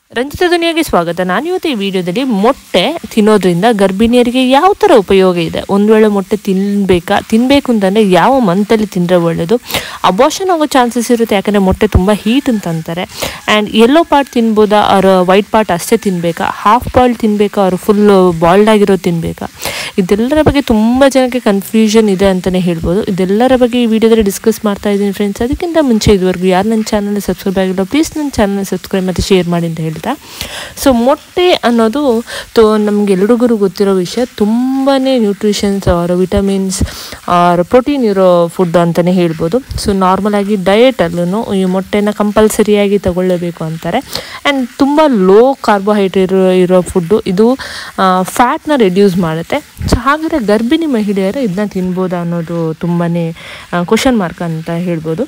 ರಂಜಿತ ದುನಿಯಾಗೆ ಸ್ವಾಗತ ನಾನು ಇವತ್ತು ಈ ವಿಡಿಯೋದಲ್ಲಿ ಮೊಟ್ಟೆ ತಿನ್ನೋದ್ರಿಂದ ಗರ್ಭಿಣಿಯರಿಗೆ ಯಾವ ಥರ ಉಪಯೋಗ ಇದೆ ಒಂದು ವೇಳೆ ಮೊಟ್ಟೆ ತಿನ್ನಬೇಕಾ ತಿನ್ನಬೇಕು ಅಂತಂದರೆ ಯಾವ ಮಂತಲ್ಲಿ ತಿಂದರೆ ಒಳ್ಳೆಯದು ಅಬೋಷನ್ ಆಗೋ ಚಾನ್ಸಸ್ ಇರುತ್ತೆ ಯಾಕಂದರೆ ಮೊಟ್ಟೆ ತುಂಬ ಹೀಟ್ ಅಂತ ಅಂತಾರೆ ಆ್ಯಂಡ್ ಯೆಲ್ಲೋ ಪಾರ್ಟ್ ತಿನ್ಬೋದಾ ಅವ್ರ ವೈಟ್ ಪಾರ್ಟ್ ಅಷ್ಟೇ ತಿನ್ನಬೇಕಾ ಹಾಫ್ ಬಾಯ್ಲ್ ತಿನ್ನಬೇಕಾ ಅವ್ರು ಫುಲ್ ಬಾಯ್ಲ್ಡ್ ಆಗಿರೋದು ತಿನ್ನಬೇಕಾ ಇದೆಲ್ಲರ ಬಗ್ಗೆ ತುಂಬ ಜನಕ್ಕೆ ಕನ್ಫ್ಯೂಷನ್ ಇದೆ ಅಂತಲೇ ಹೇಳ್ಬೋದು ಇದೆಲ್ಲರ ಬಗ್ಗೆ ಈ ವಿಡಿಯೋದಲ್ಲಿ ಡಿಸ್ಕಸ್ ಮಾಡ್ತಾ ಇದ್ದೀನಿ ಫ್ರೆಂಡ್ಸ್ ಅದಕ್ಕಿಂತ ಮುಂಚೆ ಇದುವರೆಗೂ ಯಾರು ನನ್ನ ಚಾನಲ್ ಸಬ್ಸ್ಕ್ರೈಬ್ ಆಗಿಲ್ಲ ಪ್ಲೀಸ್ ನನ್ನ ಚಾನಲ್ ಸಬ್ಸ್ಕ್ರೈಬ್ ಮತ್ತು ಶೇರ್ ಮಾಡಿ ಅಂತ ಹೇಳ್ತಾ ಸೊ ಮೊಟ್ಟೆ ಅನ್ನೋದು ತೋ ನಮ್ಗೆ ಎಲ್ರಿಗೂ ಗೊತ್ತಿರೋ ವಿಷಯ ತುಂಬಾ nutritions are vitamins are protein ಇರೋ ಫುಡ್ ಅಂತಲೇ ಹೇಳ್ಬೋದು ಸೊ ನಾರ್ಮಲಾಗಿ ಡಯೆಟಲ್ಲೂ ಈ ಮೊಟ್ಟೆನ ಕಂಪಲ್ಸರಿಯಾಗಿ ತಗೊಳ್ಳೇಬೇಕು ಅಂತಾರೆ ಆ್ಯಂಡ್ ತುಂಬ ಲೋ ಕಾರ್ಬೋಹೈಡ್ರೇಟ್ ಇರೋ ಇರೋ ಫುಡ್ಡು ಇದು ಫ್ಯಾಟ್ನ ರೆಡ್ಯೂಸ್ ಮಾಡುತ್ತೆ ಸೊ ಹಾಗಾದರೆ ಗರ್ಭಿಣಿ ಮಹಿಳೆಯರು ಇದನ್ನ ತಿನ್ಬೋದಾ ಅನ್ನೋದು ತುಂಬಾ ಕ್ವಶನ್ ಮಾರ್ಕ್ ಅಂತ ಹೇಳ್ಬೋದು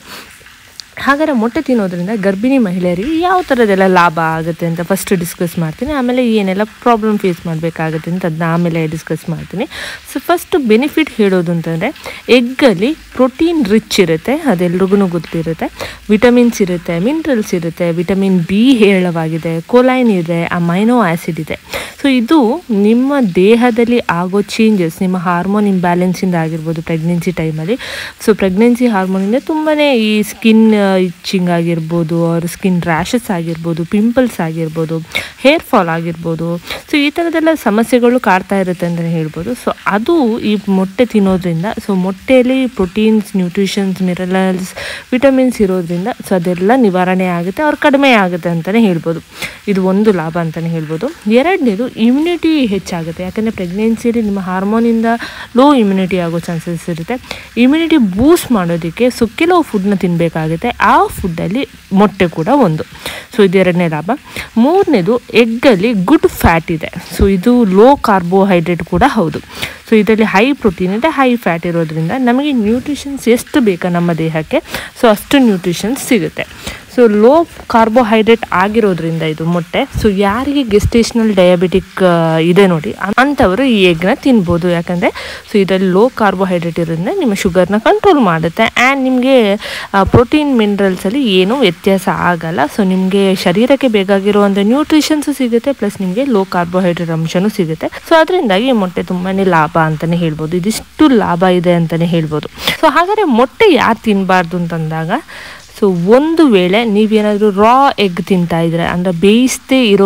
ಹಾಗಾದರೆ ಮೊಟ್ಟೆ ತಿನ್ನೋದ್ರಿಂದ ಗರ್ಭಿಣಿ ಮಹಿಳೆಯರಿಗೆ ಯಾವ ಥರದ್ದೆಲ್ಲ ಲಾಭ ಆಗುತ್ತೆ ಅಂತ ಫಸ್ಟ್ ಡಿಸ್ಕಸ್ ಮಾಡ್ತೀನಿ ಆಮೇಲೆ ಏನೆಲ್ಲ ಪ್ರಾಬ್ಲಮ್ ಫೇಸ್ ಮಾಡಬೇಕಾಗುತ್ತೆ ಅಂತ ಅದನ್ನ ಆಮೇಲೆ ಡಿಸ್ಕಸ್ ಮಾಡ್ತೀನಿ ಸೊ ಫಸ್ಟ್ ಬೆನಿಫಿಟ್ ಹೇಳೋದು ಅಂತಂದರೆ ಎಗ್ಗಲ್ಲಿ ಪ್ರೋಟೀನ್ ರಿಚ್ ಇರುತ್ತೆ ಅದೆಲ್ರಿಗೂ ಗೊತ್ತಿರುತ್ತೆ ವಿಟಮಿನ್ಸ್ ಇರುತ್ತೆ ಮಿನರಲ್ಸ್ ಇರುತ್ತೆ ವಿಟಮಿನ್ ಬಿ ಹೇರಳವಾಗಿದೆ ಕೊಲೈನ್ ಇದೆ ಅಮೈನೋ ಆ್ಯಸಿಡ್ ಇದೆ ಸೊ ಇದು ನಿಮ್ಮ ದೇಹದಲ್ಲಿ ಆಗೋ ಚೇಂಜಸ್ ನಿಮ್ಮ ಹಾರ್ಮೋನ್ ಇಂಬ್ಯಾಲೆನ್ಸಿಂದ ಆಗಿರ್ಬೋದು ಪ್ರೆಗ್ನೆನ್ಸಿ ಟೈಮಲ್ಲಿ ಸೊ ಪ್ರೆಗ್ನೆನ್ಸಿ ಹಾರ್ಮೋನಿಂದ ತುಂಬಾ ಈ ಸ್ಕಿನ್ ಇಚ್ಚಿಂಗ್ ಆಗಿರ್ಬೋದು ಅವ್ರ ಸ್ಕಿನ್ ರ್ಯಾಷಸ್ ಆಗಿರ್ಬೋದು ಪಿಂಪಲ್ಸ್ ಆಗಿರ್ಬೋದು ಹೇರ್ ಫಾಲ್ ಆಗಿರ್ಬೋದು ಸೊ ಈ ಥರದ್ದೆಲ್ಲ ಸಮಸ್ಯೆಗಳು ಕಾಡ್ತಾ ಇರುತ್ತೆ ಅಂತಲೇ ಹೇಳ್ಬೋದು ಸೊ ಅದು ಈ ಮೊಟ್ಟೆ ತಿನ್ನೋದ್ರಿಂದ ಸೊ ಮೊಟ್ಟೆಯಲ್ಲಿ ಪ್ರೋಟೀನ್ಸ್ ನ್ಯೂಟ್ರಿಷನ್ಸ್ ಮಿನರಲ್ಸ್ ವಿಟಮಿನ್ಸ್ ಇರೋದ್ರಿಂದ ಸೊ ಅದೆಲ್ಲ ನಿವಾರಣೆ ಆಗುತ್ತೆ ಅವ್ರು ಕಡಿಮೆ ಆಗುತ್ತೆ ಅಂತಲೇ ಹೇಳ್ಬೋದು ಇದು ಒಂದು ಲಾಭ ಅಂತಲೇ ಹೇಳ್ಬೋದು ಎರಡನೇದು ಇಮ್ಯುನಿಟಿ ಹೆಚ್ಚಾಗುತ್ತೆ ಯಾಕಂದರೆ ಪ್ರೆಗ್ನೆನ್ಸಿಯಲ್ಲಿ ನಿಮ್ಮ ಹಾರ್ಮೋನಿಂದ ಲೋ ಇಮ್ಯುನಿಟಿ ಆಗೋ ಚಾನ್ಸಸ್ ಇರುತ್ತೆ ಇಮ್ಯುನಿಟಿ ಬೂಸ್ಟ್ ಮಾಡೋದಕ್ಕೆ ಸೊ ಕೆಲವು ಫುಡ್ನ ತಿನ್ನಬೇಕಾಗುತ್ತೆ ಆ ಫುಡ್ಡಲ್ಲಿ ಮೊಟ್ಟೆ ಕೂಡ ಒಂದು ಸೊ ಇದು ಎರಡನೇ ಲಾಭ ಮೂರನೇದು ಎಗ್ಗಲ್ಲಿ ಗುಡ್ ಫ್ಯಾಟ್ ಇದೆ ಸೊ ಇದು ಲೋ ಕಾರ್ಬೋಹೈಡ್ರೇಟ್ ಕೂಡ ಹೌದು ಸೊ ಇದರಲ್ಲಿ ಹೈ ಪ್ರೋಟೀನ್ ಇದೆ ಹೈ ಫ್ಯಾಟ್ ಇರೋದ್ರಿಂದ ನಮಗೆ ನ್ಯೂಟ್ರಿಷನ್ಸ್ ಎಷ್ಟು ಬೇಕಾ ನಮ್ಮ ದೇಹಕ್ಕೆ ಸೊ ಅಷ್ಟು ನ್ಯೂಟ್ರಿಷನ್ಸ್ ಸಿಗುತ್ತೆ ಸೊ ಲೋ ಕಾರ್ಬೋಹೈಡ್ರೇಟ್ ಆಗಿರೋದ್ರಿಂದ ಇದು ಮೊಟ್ಟೆ ಸೊ ಯಾರಿಗೆ ಗೆಸ್ಟೇಷನಲ್ ಡಯಾಬಿಟಿಕ್ ಇದೆ ನೋಡಿ ಅಂಥವರು ಈ ಎಗ್ನ ತಿನ್ಬೋದು ಯಾಕಂದರೆ ಸೊ ಇದರಲ್ಲಿ ಲೋ ಕಾರ್ಬೋಹೈಡ್ರೇಟ್ ಇರೋದ್ರಿಂದ ನಿಮ್ಮ ಶುಗರ್ನ ಕಂಟ್ರೋಲ್ ಮಾಡುತ್ತೆ ಆ್ಯಂಡ್ ನಿಮಗೆ ಪ್ರೋಟೀನ್ ಮಿನರಲ್ಸಲ್ಲಿ ಏನೂ ವ್ಯತ್ಯಾಸ ಆಗಲ್ಲ ಸೊ ನಿಮಗೆ ಶರೀರಕ್ಕೆ ಬೇಕಾಗಿರುವಂಥ ನ್ಯೂಟ್ರಿಷನ್ಸು ಸಿಗುತ್ತೆ ಪ್ಲಸ್ ನಿಮಗೆ ಲೋ ಕಾರ್ಬೋಹೈಡ್ರೇಟ್ ಅಂಶನೂ ಸಿಗುತ್ತೆ ಸೊ ಅದರಿಂದಾಗಿ ಮೊಟ್ಟೆ ತುಂಬಾ ಲಾಭ ಅಂತಲೇ ಹೇಳ್ಬೋದು ಇದಿಷ್ಟು ಲಾಭ ಇದೆ ಅಂತಲೇ ಹೇಳ್ಬೋದು ಸೊ ಹಾಗಾದರೆ ಮೊಟ್ಟೆ ಯಾರು ತಿನ್ನಬಾರ್ದು ಅಂತಂದಾಗ ಸೊ ಒಂದು ವೇಳೆ ನೀವೇನಾದರೂ ರಾ ಎಗ್ ತಿಂತಾ ಇದ್ರೆ ಅಂದರೆ ಬೇಯಿಸದೇ ಇರೋ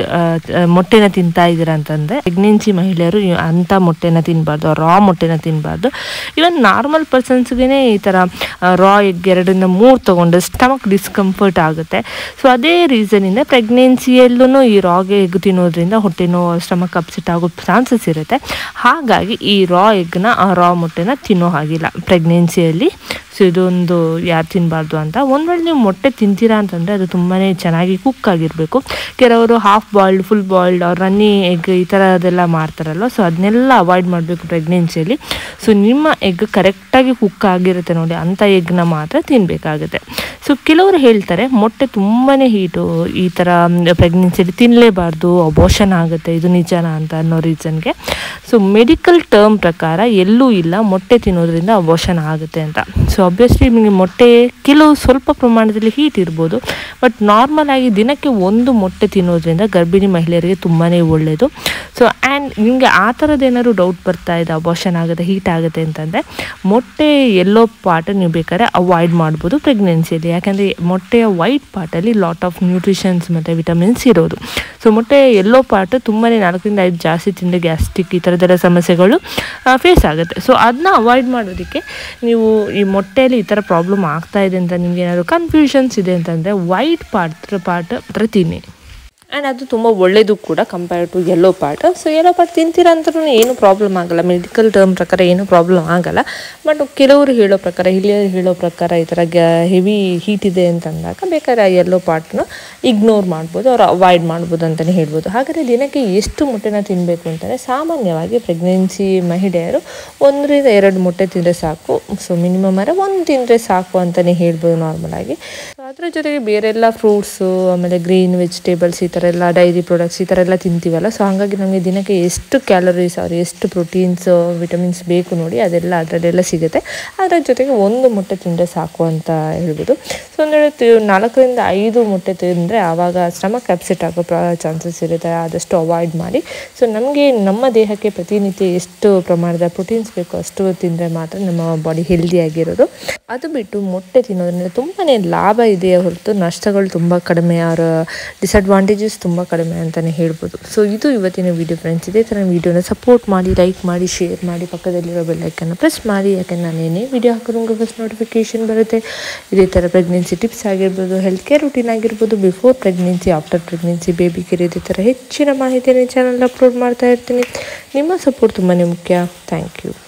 ಮೊಟ್ಟೆನ ತಿಂತಾ ಇದ್ದೀರಾ ಅಂತಂದರೆ ಪ್ರೆಗ್ನೆನ್ಸಿ ಮಹಿಳೆಯರು ಅಂಥ ಮೊಟ್ಟೆನ ತಿನ್ನಬಾರ್ದು ರಾ ಮೊಟ್ಟೆನ ತಿನ್ನಬಾರ್ದು ಇವನ್ ನಾರ್ಮಲ್ ಪರ್ಸನ್ಸ್ಗೆ ಈ ಥರ ರಾ ಎಗ್ ಎರಡರಿಂದ ಮೂರು ತೊಗೊಂಡು ಸ್ಟಮಕ್ ಡಿಸ್ಕಂಫರ್ಟ್ ಆಗುತ್ತೆ ಸೊ ಅದೇ ರೀಸನಿಂದ ಪ್ರೆಗ್ನೆನ್ಸಿಯಲ್ಲೂ ಈ ರಾಗೆ ಎಗ್ ತಿನ್ನೋದ್ರಿಂದ ಹೊಟ್ಟೆ ನೋವು ಸ್ಟಮಕ್ ಅಪ್ಸೆಟ್ ಆಗೋ ಚಾನ್ಸಸ್ ಇರುತ್ತೆ ಹಾಗಾಗಿ ಈ ರಾ ಎಗ್ನ ರಾ ಮೊಟ್ಟೆನ ತಿನ್ನೋ ಹಾಗಿಲ್ಲ ಪ್ರೆಗ್ನೆನ್ಸಿಯಲ್ಲಿ ಸೊ ಇದೊಂದು ಯಾರು ತಿನ್ನಬಾರ್ದು ಅಂತ ಒಂದು ವೇಳೆ ನೀವು ಮೊಟ್ಟೆ ತಿಂತೀರಾ ಅಂತಂದರೆ ಅದು ತುಂಬಾ ಚೆನ್ನಾಗಿ ಕುಕ್ ಆಗಿರಬೇಕು ಕೆಲವರು ಹಾಫ್ ಬಾಯ್ಲ್ಡ್ ಫುಲ್ ಬಾಯ್ಲ್ಡ್ ಅವ್ರು ರನ್ನಿ ಎಗ್ ಈ ಥರದೆಲ್ಲ ಮಾಡ್ತಾರಲ್ವ ಸೊ ಅದನ್ನೆಲ್ಲ ಅವಾಯ್ಡ್ ಮಾಡಬೇಕು ಪ್ರೆಗ್ನೆನ್ಸಿಯಲ್ಲಿ ಸೊ ನಿಮ್ಮ ಎಗ್ ಕರೆಕ್ಟಾಗಿ ಕುಕ್ ಆಗಿರುತ್ತೆ ನೋಡಿ ಅಂಥ ಎಗ್ನ ಮಾತ್ರ ತಿನ್ನಬೇಕಾಗುತ್ತೆ ಸೊ ಕೆಲವರು ಹೇಳ್ತಾರೆ ಮೊಟ್ಟೆ ತುಂಬಾ ಹೀಟು ಈ ಥರ ಪ್ರೆಗ್ನೆನ್ಸಿಯಲ್ಲಿ ತಿನ್ನಲೇಬಾರ್ದು ಅಬೋಷನ್ ಆಗುತ್ತೆ ಇದು ನಿಜನಾ ಅಂತ ಅನ್ನೋ ರೀಸನ್ಗೆ ಸೊ ಮೆಡಿಕಲ್ ಟರ್ಮ್ ಪ್ರಕಾರ ಎಲ್ಲೂ ಇಲ್ಲ ಮೊಟ್ಟೆ ತಿನ್ನೋದ್ರಿಂದ ಅಬೋಷನ್ ಆಗುತ್ತೆ ಅಂತ ಸೊ ಅಬ್ವಿಯಸ್ಲಿ ನಿಮಗೆ ಮೊಟ್ಟೆ ಕೆಲವು ಸ್ವಲ್ಪ ಪ್ರಮಾಣದಲ್ಲಿ ಹೀಟ್ ಇರ್ಬೋದು ಬಟ್ ನಾರ್ಮಲ್ ಆಗಿ ದಿನಕ್ಕೆ ಒಂದು ಮೊಟ್ಟೆ ತಿನ್ನೋದ್ರಿಂದ ಗರ್ಭಿಣಿ ಮಹಿಳೆಯರಿಗೆ ತುಂಬಾ ಒಳ್ಳೆಯದು ಸೊ ಆ್ಯಂಡ್ ನಿಮಗೆ ಆ ಥರದ್ದು ಏನಾದ್ರು ಡೌಟ್ ಬರ್ತಾ ಇದೆ ಅಬೋಷನ್ ಆಗುತ್ತೆ ಹೀಟ್ ಆಗುತ್ತೆ ಅಂತಂದರೆ ಮೊಟ್ಟೆ ಎಲ್ಲೋ ಪಾರ್ಟ್ ನೀವು ಬೇಕಾದ್ರೆ ಅವಾಯ್ಡ್ ಮಾಡ್ಬೋದು ಪ್ರೆಗ್ನೆನ್ಸಿಯಲ್ಲಿ ಯಾಕಂದರೆ ಮೊಟ್ಟೆಯ ವೈಟ್ ಪಾರ್ಟಲ್ಲಿ ಲಾಟ್ ಆಫ್ ನ್ಯೂಟ್ರಿಷನ್ಸ್ ಮತ್ತು ವಿಟಮಿನ್ಸ್ ಇರೋದು ಸೊ ಮೊಟ್ಟೆ ಎಲ್ಲೋ ಪಾರ್ಟ್ ತುಂಬಾ ನಾಲ್ಕರಿಂದ ಐದು ಜಾಸ್ತಿ ತಿಂದರೆ ಗ್ಯಾಸ್ಟ್ರಿಕ್ ಈ ಥರದ್ದೆಲ್ಲ ಸಮಸ್ಯೆಗಳು ಫೇಸ್ ಆಗುತ್ತೆ ಸೊ ಅದನ್ನ ಅವಾಯ್ಡ್ ಮಾಡೋದಕ್ಕೆ ನೀವು ಈ ಮೊಟ್ಟೆಯಲ್ಲಿ ಈ ಥರ ಪ್ರಾಬ್ಲಮ್ ಆಗ್ತಾ ಇದೆ ಅಂತ ನಿಮ್ಗೆ ಏನಾದರೂ ಕನ್ಫ್ಯೂಷನ್ಸ್ ಇದೆ ಅಂತಂದರೆ ವೈಟ್ ಪಾರ್ಟ್ ಪಾರ್ಟ್ ಹತ್ರ ತಿನ್ನಿ ಆ್ಯಂಡ್ ಅದು ತುಂಬ ಒಳ್ಳೆಯದು ಕೂಡ compare to yellow part so yellow part ತಿಂತೀರ ಅಂದ್ರೂ ಏನು ಪ್ರಾಬ್ಲಮ್ ಆಗಲ್ಲ ಮೆಡಿಕಲ್ ಟರ್ಮ್ ಪ್ರಕಾರ ಏನು ಪ್ರಾಬ್ಲಮ್ ಆಗಲ್ಲ ಬಟ್ ಕೆಲವರು ಹೇಳೋ ಪ್ರಕಾರ ಹಿರಿಯರು ಹೇಳೋ ಪ್ರಕಾರ ಈ ಥರ ಗ್ಯಾ ಹೆವಿ ಹೀಟ್ ಇದೆ ಅಂತಂದಾಗ ಬೇಕಾದ್ರೆ ಆ ಯೆಲ್ಲೋ ಪಾರ್ಟ್ನ ಇಗ್ನೋರ್ ಮಾಡ್ಬೋದು ಅವ್ರು ಅವಾಯ್ಡ್ ಮಾಡ್ಬೋದು ಅಂತಲೇ ಹೇಳ್ಬೋದು ಹಾಗಾದರೆ ದಿನಕ್ಕೆ ಎಷ್ಟು ಮೊಟ್ಟೆನ ತಿನ್ನಬೇಕು ಅಂತಂದರೆ ಸಾಮಾನ್ಯವಾಗಿ ಪ್ರೆಗ್ನೆನ್ಸಿ ಮಹಿಳೆಯರು ಒಂದರಿಂದ ಎರಡು ಮೊಟ್ಟೆ ತಿಂದರೆ ಸಾಕು ಸೊ ಮಿನಿಮಮ್ ಅರೆ ಒಂದು ತಿಂದರೆ ಸಾಕು ಅಂತಲೇ ಹೇಳ್ಬೋದು ನಾರ್ಮಲಾಗಿ ಸೊ ಅದ್ರ ಜೊತೆಗೆ ಬೇರೆಲ್ಲ ಫ್ರೂಟ್ಸು ಆಮೇಲೆ ಗ್ರೀನ್ ವೆಜಿಟೇಬಲ್ಸ್ ಈ ಥರ ಥರ ಎಲ್ಲ ಡೈರಿ ಪ್ರಾಡಕ್ಟ್ಸ್ ಈ ಥರ ಎಲ್ಲ ತಿಂತೀವಲ್ಲ ಸೊ ಹಾಗಾಗಿ ನಮಗೆ ದಿನಕ್ಕೆ ಎಷ್ಟು ಕ್ಯಾಲರೀಸ್ ಅವ್ರು ಎಷ್ಟು ಪ್ರೋಟೀನ್ಸ್ ವಿಟಮಿನ್ಸ್ ಬೇಕು ನೋಡಿ ಅದೆಲ್ಲ ಅದರಲ್ಲೆಲ್ಲ ಸಿಗುತ್ತೆ ಅದರ ಜೊತೆಗೆ ಒಂದು ಮೊಟ್ಟೆ ತಿಂದರೆ ಸಾಕು ಅಂತ ಹೇಳ್ಬೋದು ಸೊ ಒಂದು ವೇಳೆ ತಿ- ನಾಲ್ಕರಿಂದ ಐದು ಮೊಟ್ಟೆ ತಿಂದರೆ ಆವಾಗ ಸ್ಟಮಕ್ ಅಪ್ಸೆಟ್ ಆಗೋ ಚಾನ್ಸಸ್ ಇರುತ್ತೆ ಆದಷ್ಟು ಅವಾಯ್ಡ್ ಮಾಡಿ ಸೊ ನಮಗೆ ನಮ್ಮ ದೇಹಕ್ಕೆ ಪ್ರತಿನಿತ್ಯ ಎಷ್ಟು ಪ್ರಮಾಣದ ಪ್ರೋಟೀನ್ಸ್ ಬೇಕು ಅಷ್ಟು ತಿಂದರೆ ಮಾತ್ರ ನಮ್ಮ ಬಾಡಿ ಹೆಲ್ದಿಯಾಗಿರೋದು ಅದು ಬಿಟ್ಟು ಮೊಟ್ಟೆ ತಿನ್ನೋದ್ರಿಂದ ತುಂಬಾ ಲಾಭ ಇದೆಯೇ ಹೊರತು ನಷ್ಟಗಳು ತುಂಬ ಕಡಿಮೆ ಅವರ ಡಿಸಡ್ವಾಂಟೇಜಸ್ ತುಂಬ ಕಡಿಮೆ ಅಂತಲೇ ಹೇಳ್ಬೋದು ಸೊ ಇದು ಇವತ್ತಿನ ವಿಡಿಯೋ ಫ್ರೆಂಡ್ಸ್ ಇದೇ ಥರ ವಿಡಿಯೋನ ಸಪೋರ್ಟ್ ಮಾಡಿ ಲೈಕ್ ಮಾಡಿ ಶೇರ್ ಮಾಡಿ ಪಕ್ಕದಲ್ಲಿರೋ ಬೆಲ್ಲೈಕನ್ನು ಪ್ರೆಸ್ ಮಾಡಿ ಯಾಕಂದ್ರೆ ನಾನು ಏನೇ ವಿಡಿಯೋ ಹಾಕಿದ್ರು ಫಸ್ಟ್ ನೋಟಿಫಿಕೇಶನ್ ಬರುತ್ತೆ ಇದೇ ಥರ ಪ್ರೆಗ್ನೆನ್ಸಿ ಟಿಪ್ಸ್ ಆಗಿರ್ಬೋದು ಹೆಲ್ತ್ ಕೇರ್ ರುಟೀನ್ ಆಗಿರ್ಬೋದು before pregnancy after pregnancy baby care ಇದೇ ಥರ ಹೆಚ್ಚಿನ ಮಾಹಿತಿಯನ್ನು ಚಾನಲ್ ಅಪ್ಲೋಡ್ ಮಾಡ್ತಾ ಇರ್ತೀನಿ ನಿಮ್ಮ ಸಪೋರ್ಟ್ ತುಂಬಾ ಮುಖ್ಯ ಥ್ಯಾಂಕ್ ಯು